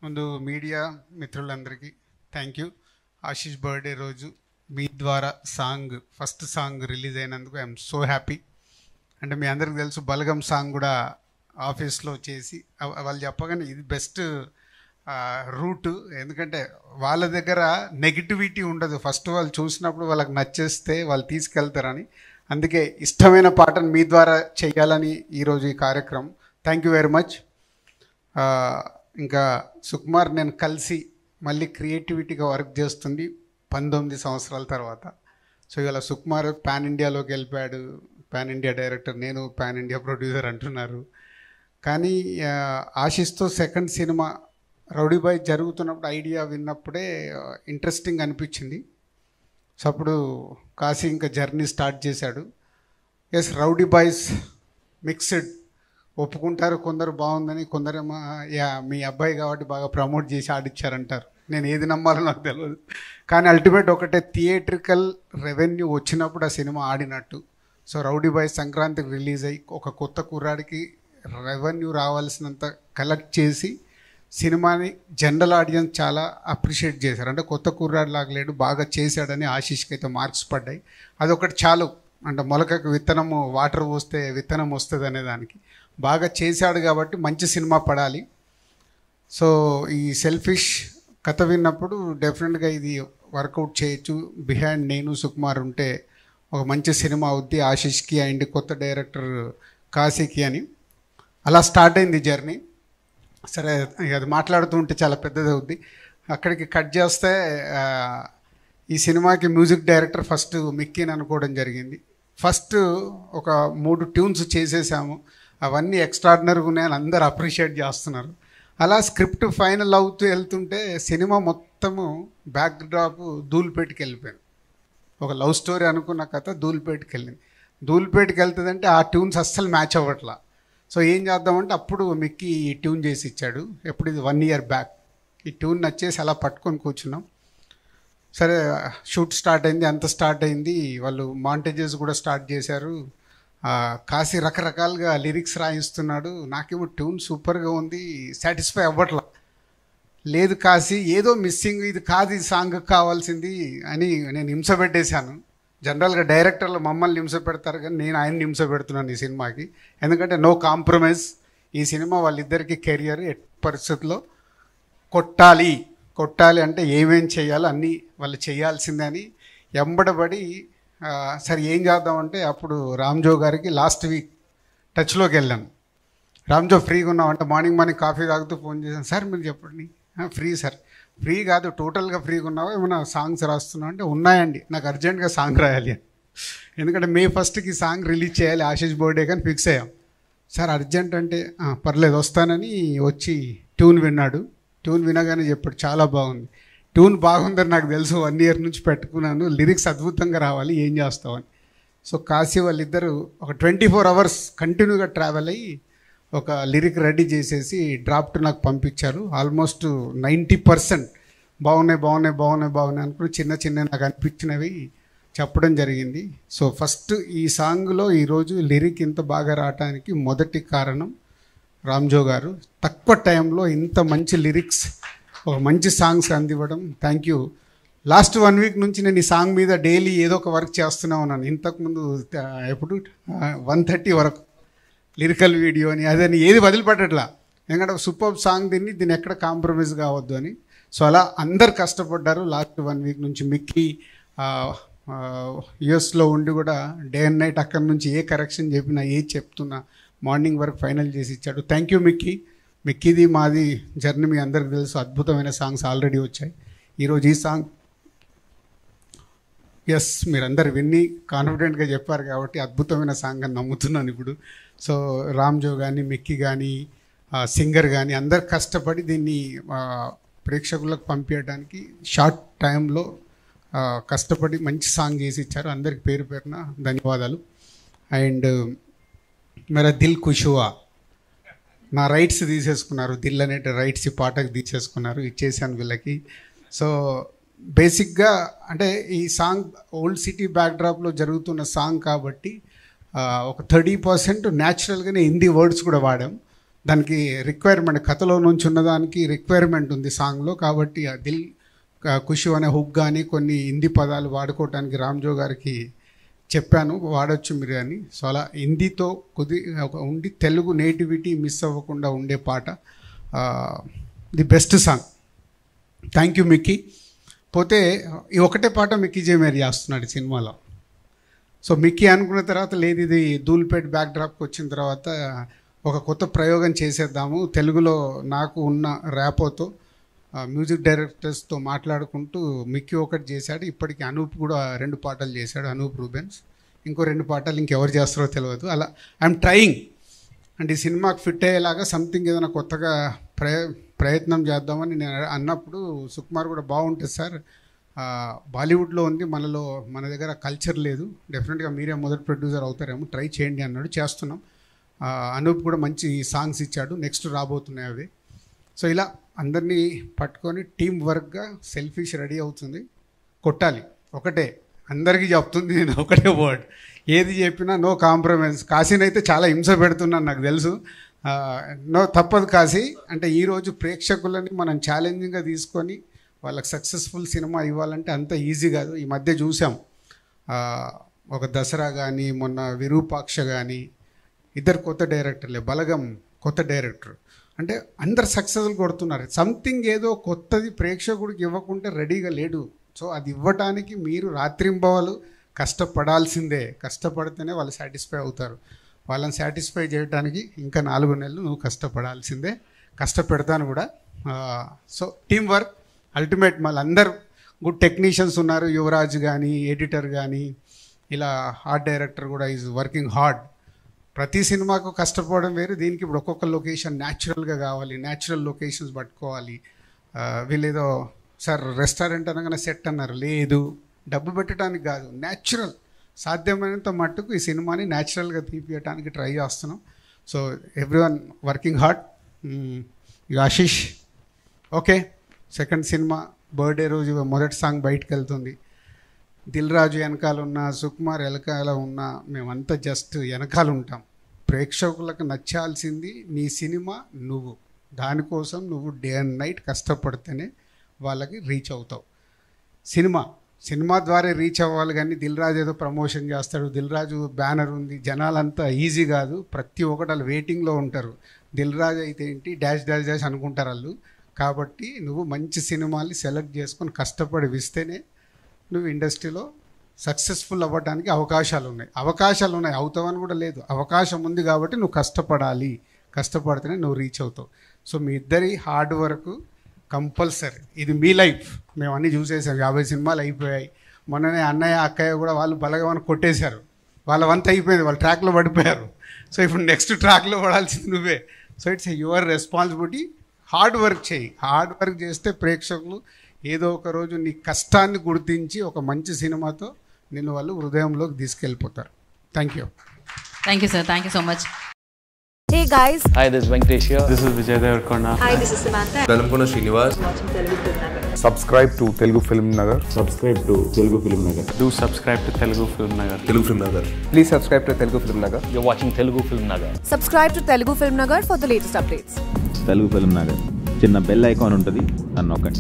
ముందు మీడియా మిత్రులందరికీ thank you Ashish birthday రోజు మీ ద్వారా సాంగ్ ఫస్ట్ సాంగ్ రిలీజ్ అయినందుకు ఐఎమ్ సో హ్యాపీ అంటే మీ అందరికి తెలుసు బలగం సాంగ్ కూడా ఆఫీస్లో చేసి అవ- వాళ్ళు చెప్పగానే ఇది బెస్ట్ రూట్ ఎందుకంటే వాళ్ళ దగ్గర నెగిటివిటీ ఉండదు ఫస్ట్ వాళ్ళు చూసినప్పుడు వాళ్ళకి నచ్చేస్తే వాళ్ళు తీసుకెళ్తారని అందుకే ఇష్టమైన పాటను మీ ద్వారా చేయాలని ఈరోజు ఈ కార్యక్రమం థ్యాంక్ యూ వెరీ మచ్ ఆ, ఇంకా సుకుమార్ నేను కలిసి మళ్ళీ క్రియేటివిటీగా వర్క్ చేస్తుంది పంతొమ్మిది సంవత్సరాల తర్వాత సో ఇవాళ సుకుమార్ పాన్ ఇండియాలోకి వెళ్ళిపోయాడు పాన్ ఇండియా డైరెక్టర్ నేను పాన్ ఇండియా ప్రొడ్యూసర్ అంటున్నారు కానీ ఆ, ఆశిస్తో సెకండ్ సినిమా రౌడీ బాయ్ జరుగుతున్నప్పుడు ఐడియా విన్నప్పుడే ఇంట్రెస్టింగ్ అనిపించింది సో అప్పుడు కాశీ ఇంకా జర్నీ స్టార్ట్ చేశాడు ఎస్ రౌడీ బాయ్స్ మిక్స్డ్ ఒప్పుకుంటారు కొందరు బాగుందని కొందరేమో యా మీ అబ్బాయి కాబట్టి బాగా ప్రమోట్ చేసి ఆడిచ్చారంటారు నేను ఏది నమ్మాలో నాకు తెలియదు కానీ అల్టిమేట్ ఒకటే థియేట్రికల్ రెవెన్యూ వచ్చినప్పుడు ఆ సినిమా ఆడినట్టు సో రౌడీ బాయ్ సంక్రాంతికి రిలీజ్ అయ్యి ఒక కొత్త కుర్రాడికి రెవెన్యూ రావాల్సినంత కలెక్ట్ చేసి సినిమాని జనరల్ ఆడియన్స్ చాలా అప్రిషియేట్ చేశారు అంటే కొత్త కుర్రాడు లాగలేడు బాగా చేశాడని ఆశీష్కి అయితే మార్క్స్ పడ్డాయి అదొకటి చాలు అంటే మొలకకు విత్తనము వాటర్ పోస్తే విత్తనం వస్తుంది అనే దానికి బాగా చేశాడు కాబట్టి మంచి సినిమా పడాలి సో ఈ సెల్ఫిష్ కథ విన్నప్పుడు డెఫినెట్గా ఇది వర్కౌట్ చేయొచ్చు బిహైండ్ నేను సుకుమార్ ఉంటే ఒక మంచి సినిమా అవుద్ది ఆశీష్కి అండ్ కొత్త డైరెక్టర్ కాశీకి అని అలా స్టార్ట్ అయింది జర్నీ సరే ఇక అది మాట్లాడుతూ ఉంటే చాలా పెద్దది అవుద్ది అక్కడికి కట్ చేస్తే ఆ, ఈ సినిమాకి మ్యూజిక్ డైరెక్టర్ ఫస్ట్ మిక్కీని అనుకోవడం జరిగింది ఫస్ట్ ఒక మూడు ట్యూన్స్ చేసేసాము అవన్నీ ఎక్స్ట్రాడినరీగా ఉన్నాయని అందరు అప్రిషియేట్ చేస్తున్నారు అలా స్క్రిప్ట్ ఫైనల్ అవుతూ వెళ్తుంటే సినిమా మొత్తము బ్యాక్ డ్రాప్ ధూళిపేటకి వెళ్ళిపోయింది ఒక లవ్ స్టోరీ అనుకున్న కథ ధూళిపేటకి వెళ్ళింది ధూళిపేటకి వెళ్తుందంటే ఆ ట్యూన్స్ అస్సలు మ్యాచ్ అవ్వట్లా సో ఏం చేద్దామంటే అప్పుడు మిక్కీ ఈ ట్యూన్ చేసి ఇచ్చాడు ఎప్పుడు ఇది వన్ ఇయర్ బ్యాక్ ఈ ట్యూన్ నచ్చేసి అలా పట్టుకొని కూర్చున్నాం సరే షూట్ స్టార్ట్ అయింది అంత స్టార్ట్ అయింది వాళ్ళు మాంటేజెస్ కూడా స్టార్ట్ చేశారు ఆ, కాశీ రకరకాలుగా లిరిక్స్ రాయిస్తున్నాడు నాకేమో ట్యూన్ సూపర్గా ఉంది సాటిస్ఫై అవ్వట్లా లేదు కాశీ ఏదో మిస్సింగ్ ఇది కాదు ఈ సాంగ్ కావాల్సింది అని నేను హింస పెట్టేశాను జనరల్గా డైరెక్టర్లు మమ్మల్ని హింస పెడతారు కానీ నేను ఆయన్ని హింస పెడుతున్నాను ఈ సినిమాకి ఎందుకంటే నో కాంప్రమైజ్ ఈ సినిమా వాళ్ళిద్దరికి కెరియర్ ఎట్టి పరిస్థితుల్లో కొట్టాలి కొట్టాలి అంటే ఏమేం చేయాలో అన్నీ వాళ్ళు చేయాల్సిందే అని ఎంబడబడి ఆ, సరే ఏం చేద్దామంటే అప్పుడు రామ్జో గారికి లాస్ట్ వీక్ టచ్లోకి వెళ్ళాను రామ్జో ఫ్రీగా ఉన్నాం అంటే మార్నింగ్ మార్నింగ్ కాఫీ తాగుతూ ఫోన్ చేశాను సార్ మీరు చెప్పండి "ఆ, ఫ్రీ సార్ ఫ్రీ కాదు టోటల్గా ఫ్రీగా ఉన్నావా ఏమైనా సాంగ్స్ రాస్తున్నావు అంటే ఉన్నాయండి నాకు అర్జెంట్గా సాంగ్ రాయాలి అని ఎందుకంటే మే ఫస్ట్కి సాంగ్ రిలీజ్ చేయాలి ఆశీష్ బర్త్డే కానీ ఫిక్స్ అయ్యాం సార్ అర్జెంట్ అంటే "ఆ, పర్లేదు వస్తానని వచ్చి ట్యూన్ విన్నాడు ట్యూన్ వినగానే చెప్పాడు చాలా బాగుంది ట్యూన్ బాగుందని నాకు తెలుసు వన్ ఇయర్ నుంచి పెట్టుకున్నాను లిరిక్స్ అద్భుతంగా రావాలి ఏం చేస్తావని సో కాశీ వాళ్ళిద్దరూ ఒక ట్వంటీ ఫోర్ అవర్స్ కంటిన్యూగా ట్రావెల్ అయ్యి ఒక లిరిక్ రెడీ చేసేసి డ్రాఫ్ట్ నాకు పంపించారు ఆల్మోస్ట్ నైంటీ పర్సెంట్ బాగున్నాయి బాగున్నాయి బాగున్నాయి బాగున్నాయి అనుకుని చిన్న చిన్న నాకు అనిపించినవి చెప్పడం జరిగింది సో ఫస్ట్ ఈ సాంగ్లో ఈరోజు లిరిక్ ఇంత బాగా రావటానికి మొదటి కారణం రామ్జో గారు తక్కువ టైంలో ఇంత మంచి లిరిక్స్ ఒక మంచి సాంగ్స్ అందివ్వడం thank you last one week నుంచి నేను ఈ సాంగ్ మీద డైలీ ఏదో ఒక వర్క్ చేస్తూనే ఉన్నాను ఇంతకుముందు ఆ, ఎప్పుడు వన్ థర్టీ వరకు లిరికల్ వీడియో అని అదని ఏది వదిలిపెట్టట్లా ఎందుకంటే సూపర్ సాంగ్ దీన్ని దీన్ని ఎక్కడ కాంప్రమైజ్ కావద్దు అని సో అలా అందరు కష్టపడ్డారు లాస్ట్ వన్ వీక్ నుంచి మిక్కీ యుఎస్లో ఉండి కూడా డే అండ్ నైట్ అక్కడి నుంచి ఏ కరెక్షన్ చెప్పినా ఏ చెప్తున్నా మార్నింగ్ వరకు ఫైనల్ చేసి ఇచ్చాడు థ్యాంక్ యూ మిక్కీ మిక్కీది మాది జర్నీ మీ అందరికి తెలుసు అద్భుతమైన సాంగ్స్ ఆల్రెడీ వచ్చాయి ఈరోజు ఈ సాంగ్ ఎస్ మీరందరు విన్ని కాన్ఫిడెంట్గా చెప్పారు కాబట్టి అద్భుతమైన సాంగ్ అని నమ్ముతున్నాను ఇప్పుడు సో రామ్జో కానీ మిక్కీ కానీ సింగర్ కానీ అందరు కష్టపడి దీన్ని ఆ, ప్రేక్షకులకు పంపించడానికి షార్ట్ టైంలో ఆ, కష్టపడి మంచి సాంగ్ చేసి ఇచ్చారు అందరికి పేరు పేరున ధన్యవాదాలు అండ్ మేరా దిల్ ఖుషువా నా రైట్స్ తీసేసుకున్నారు దిల్ అనే రైట్స్ ఈ పాటకు తీసేసుకున్నారు ఇచ్చేసాను వీళ్ళకి సో బేసిక్గా అంటే ఈ సాంగ్ ఓల్డ్ సిటీ బ్యాక్డ్రాప్లో జరుగుతున్న సాంగ్ కాబట్టి ఆ, ఒక థర్టీ పర్సెంట్ న్యాచురల్గానే హిందీ వర్డ్స్ కూడా వాడాం దానికి రిక్వైర్మెంట్ కథలో నుంచి ఉన్నదానికి రిక్వైర్మెంట్ ఉంది సాంగ్లో కాబట్టి ఆ దిల్ క- ఖుషి అనే హుక్ కానీ కొన్ని హిందీ పదాలు వాడుకోవటానికి రామ్జో గారికి చెప్పాను వాడొచ్చు మీరు అని సో అలా హిందీతో కొద్ది ఒక ఉండి తెలుగు నేటివిటీ మిస్ అవ్వకుండా ఉండే పాట the best song thank you Mickey పోతే ఈ ఒకటే పాట మిక్కీ జేమేరి చేస్తున్నాడు ఈ సినిమాలో సో మిక్కీ అనుకున్న తర్వాత లేదు ఇది ధూల్పేట్ బ్యాక్ డ్రాప్కి వచ్చిన తర్వాత ఒక కొత్త ప్రయోగం చేసేద్దాము తెలుగులో నాకు ఉన్న ర్యాపోతో ఆ, మ్యూజిక్ డైరెక్టర్స్తో మాట్లాడుకుంటూ మిక్కీ ఒకటి చేశాడు ఇప్పటికి అనూప్ కూడా రెండు పాటలు చేశాడు అనూప్ రూబెన్స్ ఇంకో రెండు పాటలు ఇంకెవరు చేస్తారో తెలియదు అలా ఐఎమ్ ట్రయింగ్ అంటే ఈ సినిమాకి ఫిట్ అయ్యేలాగా సంథింగ్ ఏదైనా కొత్తగా ప్రయ ప్రయత్నం చేద్దామని నేను అన్నప్పుడు సుకుమార్ కూడా బాగుంటుంది సార్ ఆ, బాలీవుడ్లో ఉంది మనలో మన దగ్గర కల్చర్ లేదు డెఫినెట్గా మీరే మొదటి ప్రొడ్యూసర్ అవుతారేమో ట్రై చేయండి అన్నాడు చేస్తున్నాం ఆ, అనూప్ కూడా మంచి సాంగ్స్ ఇచ్చాడు నెక్స్ట్ రాబోతున్నాయి అవి సో ఇలా అందరినీ పట్టుకొని టీం వర్క్గా సెల్ఫిష్ రెడీ అవుతుంది కొట్టాలి ఒకటే అందరికీ చెప్తుంది నేను ఒకటే వర్డ్ ఏది చెప్పినా నో కాంప్రమైజ్ కాశీని అయితే చాలా హింస పెడుతున్నాను నాకు తెలుసు ఆ, నో తప్పదు కాశీ అంటే ఈరోజు ప్రేక్షకులని మనం ఛాలెంజింగ్గా తీసుకొని వాళ్ళకి సక్సెస్ఫుల్ సినిమా ఇవ్వాలంటే అంత ఈజీ కాదు ఈ మధ్య చూసాం ఆ, ఒక దసరా కానీ మొన్న విరూపాక్ష కానీ ఇద్దరు కొత్త డైరెక్టర్లే బలగం కొత్త డైరెక్టర్ అంటే అందరు సక్సెస్ఫుల్ కొడుతున్నారు సంథింగ్ ఏదో కొత్తది ప్రేక్షకుడికి ఇవ్వకుంటే రెడీగా లేడు సో అది ఇవ్వటానికి మీరు రాత్రింబవలు కష్టపడాల్సిందే కష్టపడితేనే వాళ్ళు సాటిస్ఫై అవుతారు వాళ్ళని సాటిస్ఫై చేయడానికి ఇంకా నాలుగు నెలలు నువ్వు కష్టపడాల్సిందే కష్టపెడతాను కూడా సో టీం వర్క్ అల్టిమేట్ మళ్ళీ అందరూ గుడ్ టెక్నీషియన్స్ ఉన్నారు యువరాజ్ కానీ ఎడిటర్ కానీ ఇలా ఆర్ట్ డైరెక్టర్ కూడా ఈజ్ వర్కింగ్ హార్డ్ ప్రతి సినిమాకు కష్టపడడం వేరు దీనికి ఇప్పుడు ఒక్కొక్క లొకేషన్ న్యాచురల్గా కావాలి న్యాచురల్ లొకేషన్స్ పట్టుకోవాలి ఆ, వీళ్ళేదో సార్ రెస్టారెంట్ అనగానే సెట్ అన్నారు లేదు డబ్బు పెట్టడానికి కాదు న్యాచురల్ సాధ్యమైనంత మట్టుకు ఈ సినిమాని న్యాచురల్గా తీపియటానికి ట్రై చేస్తున్నాం so every one working hard ఇక ఆశీష్ ఓకే సెకండ్ సినిమా బర్త్డే రోజు మొదటి సాంగ్ బయటకు వెళ్తుంది దిల్ రాజు వెనకాల ఉన్న సుకుమార్ వెనకాల ఉన్న మేమంతా జస్ట్ వెనకాల ఉంటాం ప్రేక్షకులకు నచ్చాల్సింది నీ సినిమా నువ్వు దానికోసం నువ్వు డే అండ్ నైట్ కష్టపడితేనే వాళ్ళకి రీచ్ అవుతావు సినిమా సినిమా ద్వారా రీచ్ అవ్వాలి కానీ దిల్ రాజు ఏదో ప్రమోషన్ చేస్తాడు దిల్ రాజు బ్యానర్ ఉంది జనాలంతా ఈజీ కాదు ప్రతి ఒక్కటి వాళ్ళు వెయిటింగ్లో ఉంటారు దిల్ రాజు అయితే ఏంటి డాష్ డాష్ డాష్ అనుకుంటారు వాళ్ళు కాబట్టి నువ్వు మంచి సినిమాల్ని సెలెక్ట్ చేసుకొని కష్టపడి ఇస్తేనే నువ్వు ఇండస్ట్రీలో సక్సెస్ఫుల్ అవ్వడానికి అవకాశాలు ఉన్నాయి అవకాశాలు ఉన్నాయి అవుతావని కూడా లేదు అవకాశం ఉంది కాబట్టి నువ్వు కష్టపడాలి కష్టపడితేనే నువ్వు రీచ్ అవుతావు సో మీ ఇద్దరి హార్డ్ వర్క్ కంపల్సరీ ఇది మీ లైఫ్ మేము అన్నీ చూసేసాం యాభై సినిమాలు అయిపోయాయి మొన్ననే అన్నయ్య అక్కయ్య కూడా వాళ్ళు బలగమని కొట్టేశారు వాళ్ళ వంత అయిపోయింది వాళ్ళు ట్రాక్లో పడిపోయారు సో ఇప్పుడు నెక్స్ట్ ట్రాక్లో పడాల్సింది నువ్వే so it's your responsibility hard work చేయి హార్డ్ వర్క్ చేస్తే ప్రేక్షకులు ఏదో ఒక రోజు నీ కష్టాన్ని గుర్తించి ఒక మంచి సినిమాతో నిన్ను వాళ్ళు హృదయంలోకి తీసుకెళ్ళిపోతారు thank you thank you sir thank you so much Hey guys, Hi, this is Venkatesh here. This is Vijay Devarkonda. hi, this is Samantha. Velankonda Srinivas subscribe to Telugu Film Nagar. subscribe to Telugu Film Nagar. Do subscribe to Telugu Film Nagar. Telugu film Nagar Please subscribe to Telugu Film Nagar. You're watching Telugu Film Nagar. Subscribe to Telugu Film Nagar for the latest updates. Telugu film Nagar చిన్న bell icon ఉంటుంది అని నొక్కండి